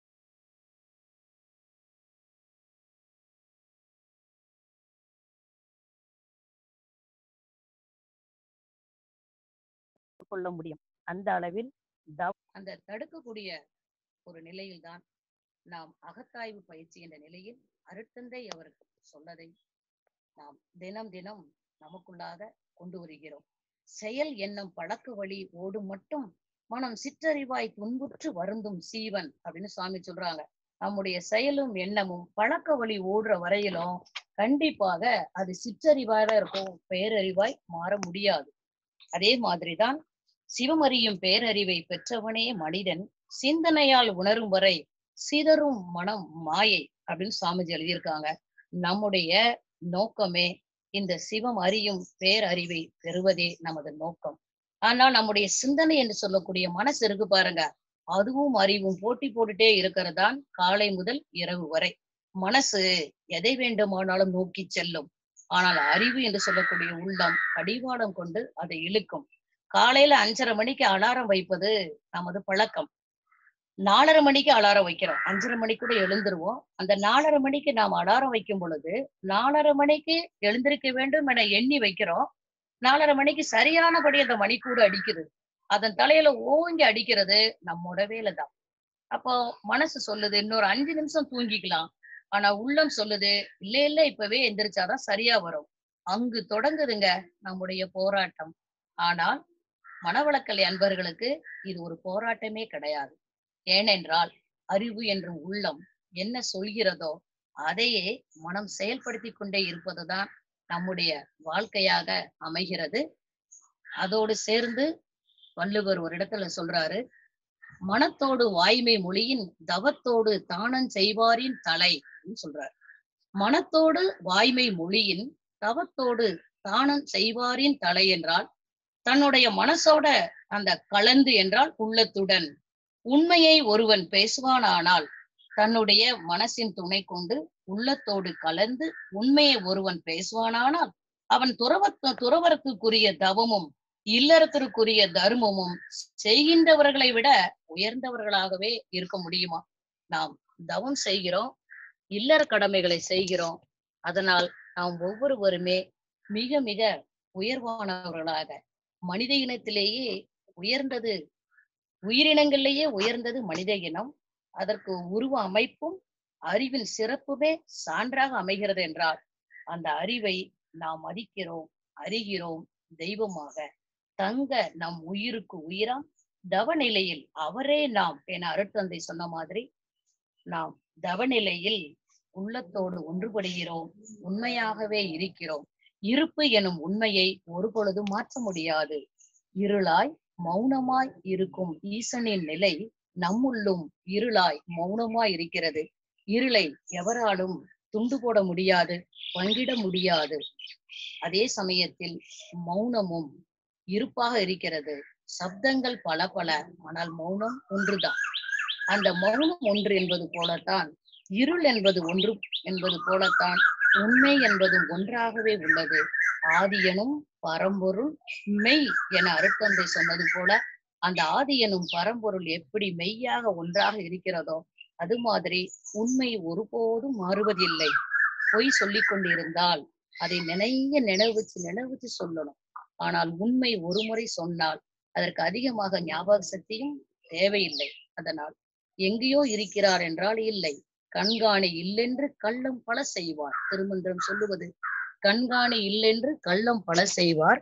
கொள்ள முடியும் அந்த அளவில் தவ அந்த தடுக்கக்கூடிய ஒரு நிலையில்தான் நாம் அகத்தாய்வு பயிற்சி என்ற நிலையில் அருட்தந்தை அவர்கள் சொன்னதை நாம் தினம் தினம் நமக்குள்ளாக கொண்டு வருகிறோம் செயல் என்னும் பழக்க வழி ஓடும் மட்டும் மனம் சிற்றறிவாய் துன்புற்று வருந்தும் சீவன் அப்படின்னு சுவாமி சொல்றாங்க நம்முடைய செயலும் எண்ணமும் பழக்க வழி ஓடுற வரையிலும் கண்டிப்பாக அது சிற்றறிவாக இருக்கும் பேரறிவாய் மாற முடியாது அதே மாதிரிதான் சிவமறியும் பேரறிவை பெற்றவனே மனிதன் சிந்தனையால் உணரும் வரை சிதறும் மனம் மாயை அப்படின்னு சாமிஜி எழுதியிருக்காங்க நம்முடைய நோக்கமே இந்த சிவம் அறியும் பேரறிவை பெறுவதே நமது நோக்கம் ஆனால் நம்முடைய சிந்தனை என்று சொல்லக்கூடிய மனசு இருக்கு பாருங்க அதுவும் அறிவும் போட்டி போட்டுட்டே இருக்கிறதான் காலை முதல் இரவு வரை மனசு எதை வேண்டுமானாலும் நோக்கி செல்லும் ஆனால் அறிவு என்று சொல்லக்கூடிய உள்ளம் கடிவாளம் கொண்டு அதை இழுக்கும் காலையில அஞ்சரை மணிக்கு அலாரம் வைப்பது நமது பழக்கம் நாலரை மணிக்கு அலாரம் வைக்கிறோம் அஞ்சரை மணிக்கு கூட எழுந்துருவோம் அந்த நாலரை மணிக்கு நாம் அலாரம் வைக்கும் பொழுது நாலரை மணிக்கு எழுந்திருக்க வேண்டும் என எண்ணி வைக்கிறோம் நாலரை மணிக்கு சரியானபடி அந்த மணிக்கூடு அடிக்குது அதன் தலையில ஓங்கி அடிக்கிறது நம்மோட வேலை தான் அப்போ மனசு சொல்லுது இன்னொரு அஞ்சு நிமிஷம் தூங்கிக்கலாம் ஆனா உள்ளம் சொல்லுது இல்ல இல்ல இப்பவே எந்திரிச்சாதான் சரியா வரும் அங்கு தொடங்குதுங்க நம்முடைய போராட்டம் ஆனால் மனவளக்கலை அன்பர்களுக்கு இது ஒரு போராட்டமே கிடையாது ஏனென்றால் அறிவு என்ற உள்ளம் என்ன சொல்கிறதோ அதையே மனம் செயல்படுத்தி கொண்டே இருப்பதுதான் நம்முடைய வாழ்க்கையாக அமைகிறது அதோடு சேர்ந்து வள்ளுவர் ஒரு இடத்துல சொல்றாரு மனத்தோடு வாய்மை மொழியின் தவத்தோடு தானம் செய்வாரின் தலை அப்படின்னு சொல்றாரு மனத்தோடு வாய்மை மொழியின் தவத்தோடு தானம் செய்வாரின் தலை என்றால் தன்னுடைய மனசோட அந்த கலந்து என்றால் உள்ளத்துடன் உண்மையை ஒருவன் பேசுவானானால் தன்னுடைய மனசின் துணை கொண்டு உள்ளத்தோடு கலந்து உண்மையை ஒருவன் பேசுவானானால் அவன் துறவத்த துறவரத்துக்குரிய தவமும் இல்லறத்திற்குரிய தர்மமும் செய்கின்றவர்களை விட உயர்ந்தவர்களாகவே இருக்க முடியுமா நாம் தவம் செய்கிறோம் இல்லற கடமைகளை செய்கிறோம் அதனால் நாம் ஒவ்வொருவருமே மிக மிக உயர்வானவர்களாக மனித இனத்திலேயே உயர்ந்தது உயிரினங்களிலேயே உயர்ந்தது மனித இனம் அதற்கு உருவ அமைப்பும் அறிவின் சிறப்புமே சான்றாக அமைகிறது என்றால் அந்த அறிவை நாம் மதிக்கிறோம் அறிகிறோம் தெய்வமாக தங்க நம் உயிருக்கு உயிராம் தவநிலையில் அவரே நாம் என அருட்தந்தை சொன்ன மாதிரி நாம் தவநிலையில் உள்ளத்தோடு ஒன்றுபடுகிறோம் உண்மையாகவே இருக்கிறோம் இருப்பு எனும் உண்மையை ஒரு பொழுதும் மாற்ற முடியாது இருளாய் மௌனமாய் இருக்கும் ஈசனின் நிலை நம்முள்ளும் இருளாய் மௌனமாய் இருக்கிறது இருளை எவராலும் துண்டு போட முடியாது பங்கிட முடியாது அதே சமயத்தில் மௌனமும் இருப்பாக இருக்கிறது சப்தங்கள் பல பல ஆனால் மௌனம் ஒன்றுதான் அந்த மௌனம் ஒன்று என்பது போலத்தான் இருள் என்பது ஒன்று என்பது போலத்தான் உண்மை என்பதும் ஒன்றாகவே உள்ளது ஆதியனும் பரம்பொருள் மெய் என அருட்தந்தை சொன்னது போல அந்த ஆதி எனும் பரம்பொருள் எப்படி மெய்யாக ஒன்றாக இருக்கிறதோ அது மாதிரி உண்மை ஒருபோதும் மாறுவதில்லை பொய் சொல்லிக் கொண்டிருந்தால் அதை நினைய நினைவுச்சு நினைவுச்சு சொல்லணும் ஆனால் உண்மை ஒரு முறை சொன்னால் அதற்கு அதிகமாக ஞாபக சக்தியும் தேவையில்லை அதனால் எங்கேயோ இருக்கிறார் என்றால் இல்லை கண்காணி இல்லென்று கள்ளம் பல செய்வார் திருமந்திரம் சொல்லுவது கண்காணி இல்லென்று கள்ளம் பல செய்வார்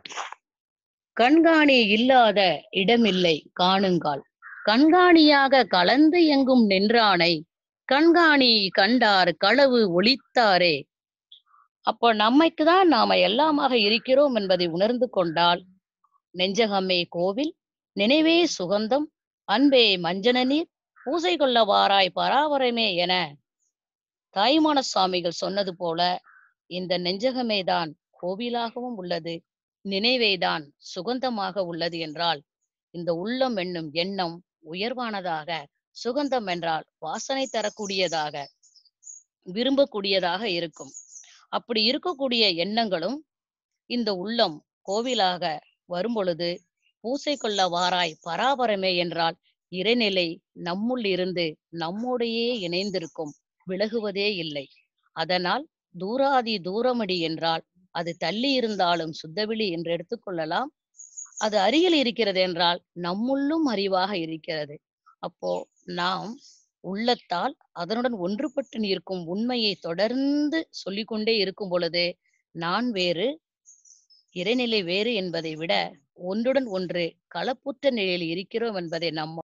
கண்காணி இல்லாத இடமில்லை காணுங்கால் கண்காணியாக கலந்து எங்கும் நின்றானை கண்காணி கண்டார் களவு ஒளித்தாரே அப்போ நம்மைக்கு தான் நாம எல்லாமாக இருக்கிறோம் என்பதை உணர்ந்து கொண்டால் நெஞ்சகமே கோவில் நினைவே சுகந்தம் அன்பே மஞ்சன நீர் பூசை கொள்ள வாராய் பராவரமே என தாய்மான சுவாமிகள் சொன்னது போல இந்த நெஞ்சகமே தான் கோவிலாகவும் உள்ளது நினைவேதான் சுகந்தமாக உள்ளது என்றால் இந்த உள்ளம் என்னும் எண்ணம் உயர்வானதாக சுகந்தம் என்றால் வாசனை தரக்கூடியதாக விரும்பக்கூடியதாக இருக்கும் அப்படி இருக்கக்கூடிய எண்ணங்களும் இந்த உள்ளம் கோவிலாக வரும்பொழுது பூசை கொள்ள வாராய் பராபரமே என்றால் இறைநிலை நம்முள் இருந்து நம்மோடையே இணைந்திருக்கும் விலகுவதே இல்லை அதனால் தூராதி தூரமடி என்றால் அது தள்ளி இருந்தாலும் சுத்தவிழி என்று எடுத்துக்கொள்ளலாம் அது அருகில் இருக்கிறது என்றால் நம்முள்ளும் அறிவாக இருக்கிறது அப்போ நாம் உள்ளத்தால் அதனுடன் ஒன்றுபட்டு நிற்கும் உண்மையை தொடர்ந்து சொல்லிக்கொண்டே இருக்கும் பொழுது நான் வேறு இறைநிலை வேறு என்பதை விட ஒன்றுடன் ஒன்று களப்புற்ற நிலையில் இருக்கிறோம் என்பதை நம்ம